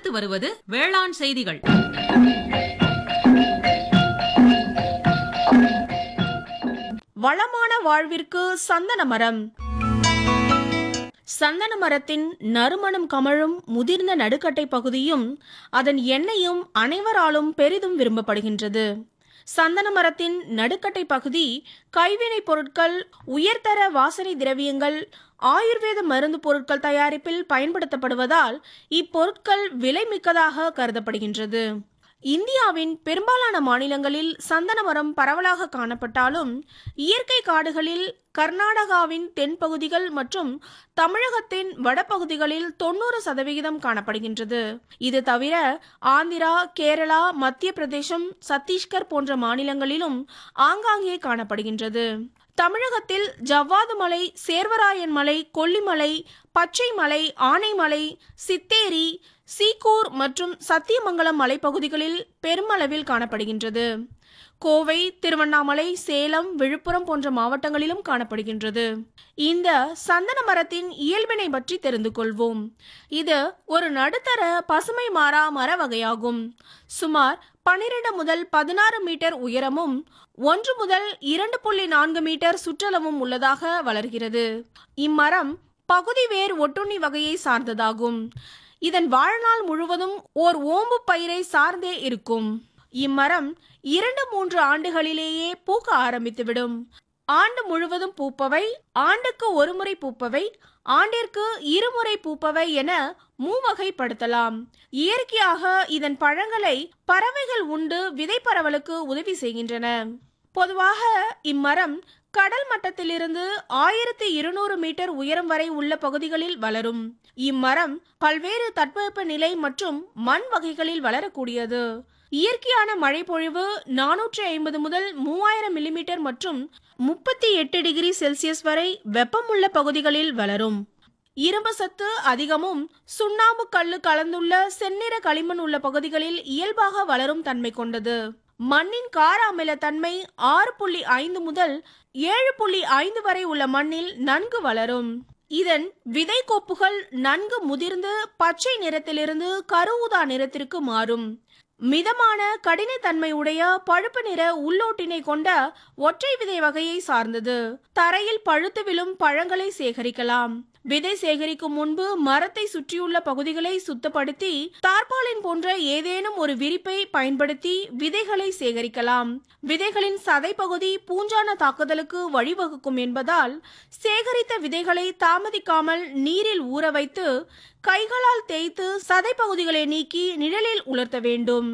அடுத்து வருவது வேளாண் செய்திகள் வளமான வாழ்விற்கு சந்தன மரம் சந்தன மரத்தின் நறுமணம் கமழும் முதிர்ந்த நடுக்கட்டை பகுதியும் அதன் எண்ணெயும் அனைவராலும் பெரிதும் விரும்பப்படுகின்றது சந்தன மரத்தின் நடுக்கட்டை பகுதி கைவினைப் பொருட்கள் உயர்தர வாசனை திரவியங்கள் ஆயுர்வேத மருந்து பொருட்கள் தயாரிப்பில் பயன்படுத்தப்படுவதால் இப்பொருட்கள் விலைமிக்கதாக கருதப்படுகின்றது இந்தியாவின் பெரும்பாலான மாநிலங்களில் சந்தன மரம் பரவலாக காணப்பட்டாலும் இயற்கை காடுகளில் கர்நாடகாவின் தென்பகுதிகள் மற்றும் தமிழகத்தின் வடபகுதிகளில் தொண்ணூறு சதவிகிதம் காணப்படுகின்றது இது தவிர ஆந்திரா கேரளா மத்திய பிரதேசம் சத்தீஸ்கர் போன்ற மாநிலங்களிலும் ஆங்காங்கே காணப்படுகின்றது தமிழகத்தில் ஜவ்வாது மலை சேர்வராயன் மலை கொல்லிமலை பச்சை மலை ஆனைமலை சித்தேரி சீக்கூர் மற்றும் சத்தியமங்கலம் மலைப்பகுதிகளில் பெருமளவில் காணப்படுகின்றது கோவை திருவண்ணாமலை சேலம் விழுப்புரம் போன்ற மாவட்டங்களிலும் காணப்படுகின்றது இந்த சந்தன மரத்தின் இயல்பினை பற்றி தெரிந்து கொள்வோம் இது ஒரு நடுத்தர பசுமை மாறா மர வகையாகும் சுமார் பனிரெண்டு முதல் பதினாறு மீட்டர் உயரமும் ஒன்று முதல் இரண்டு புள்ளி நான்கு மீட்டர் சுற்றளவும் உள்ளதாக வளர்கிறது இம்மரம் பகுதி வேர் ஒட்டுண்ணி வகையை சார்ந்ததாகும் இதன் வாழ்நாள் முழுவதும் ஓர் ஓம்பு பயிரை சார்ந்தே இருக்கும் இம்மரம் இரண்டு மூன்று ஆண்டுகளிலேயே பூக்க ஆரம்பித்துவிடும் ஆண்டு முழுவதும் பூப்பவை ஆண்டுக்கு ஒருமுறை பூப்பவை ஆண்டிற்கு இருமுறை பூப்பவை என மூவகைப்படுத்தலாம் இயற்கையாக இதன் பழங்களை பறவைகள் உண்டு விதை பரவலுக்கு உதவி செய்கின்றன பொதுவாக இம்மரம் கடல் மட்டத்திலிருந்து ஆயிரத்தி இருநூறு மீட்டர் உயரம் வரை உள்ள பகுதிகளில் வளரும் இம்மரம் பல்வேறு தட்பவெப்ப நிலை மற்றும் மண் வகைகளில் வளரக்கூடியது இயற்கையான மழை பொழிவு நானூற்றி ஐம்பது முதல் மூவாயிரம் மில்லிமீட்டர் மற்றும் முப்பத்தி எட்டு டிகிரி செல்சியஸ் வரை வெப்பமுள்ள பகுதிகளில் வளரும் இரும்பு சத்து அதிகமும் சுண்ணாம்பு கல்லு கலந்துள்ள செந்நிற களிமண் உள்ள பகுதிகளில் இயல்பாக வளரும் தன்மை கொண்டது மண்ணின் கார அமில தன்மை ஆறு புள்ளி ஐந்து முதல் ஏழு புள்ளி ஐந்து வரை உள்ள மண்ணில் நன்கு வளரும் இதன் விதை கோப்புகள் நன்கு முதிர்ந்து பச்சை நிறத்திலிருந்து கருஊதா நிறத்திற்கு மாறும் மிதமான கடினத்தன்மை உடைய பழுப்பு நிற உள்ளோட்டினை கொண்ட ஒற்றை விதை வகையை சார்ந்தது தரையில் பழுத்து விழும் பழங்களை சேகரிக்கலாம் விதை சேகரிக்கும் முன்பு மரத்தை சுற்றியுள்ள பகுதிகளை சுத்தப்படுத்தி தார்பாலின் போன்ற ஏதேனும் ஒரு விரிப்பை பயன்படுத்தி விதைகளை சேகரிக்கலாம் விதைகளின் சதை பகுதி பூஞ்சான தாக்குதலுக்கு வழிவகுக்கும் என்பதால் சேகரித்த விதைகளை தாமதிக்காமல் நீரில் ஊற வைத்து கைகளால் தேய்த்து சதை பகுதிகளை நீக்கி நிழலில் உலர்த்த வேண்டும்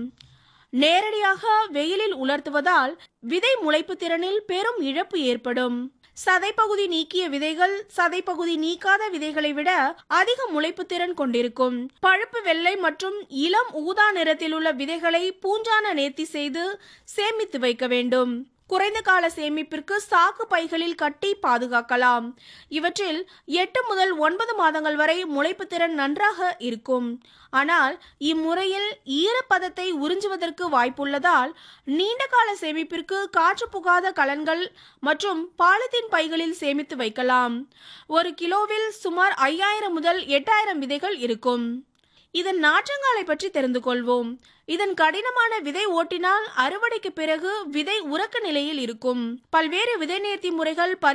நேரடியாக வெயிலில் உலர்த்துவதால் விதை முளைப்பு திறனில் பெரும் இழப்பு ஏற்படும் சதைப்பகுதி நீக்கிய விதைகள் சதைப்பகுதி நீக்காத விதைகளை விட அதிக முளைப்பு திறன் கொண்டிருக்கும் பழுப்பு வெள்ளை மற்றும் இளம் ஊதா நிறத்தில் உள்ள விதைகளை பூஞ்சான நேர்த்தி செய்து சேமித்து வைக்க வேண்டும் குறைந்த கால சேமிப்பிற்கு சாக்கு பைகளில் கட்டி பாதுகாக்கலாம் இவற்றில் எட்டு முதல் ஒன்பது மாதங்கள் வரை முளைப்பு திறன் நன்றாக இருக்கும் ஆனால் இம்முறையில் ஈரப்பதத்தை உறிஞ்சுவதற்கு வாய்ப்புள்ளதால் நீண்ட கால சேமிப்பிற்கு காற்று புகாத கலன்கள் மற்றும் பாலித்தீன் பைகளில் சேமித்து வைக்கலாம் ஒரு கிலோவில் சுமார் ஐயாயிரம் முதல் எட்டாயிரம் விதைகள் இருக்கும் இதன் நாற்றங்காலை பற்றி தெரிந்து கொள்வோம் இதன் கடினமான விதை ஓட்டினால் அறுவடைக்கு பிறகு விதை உறக்க நிலையில் இருக்கும் பல்வேறு விதை நேர்த்தி முறைகள்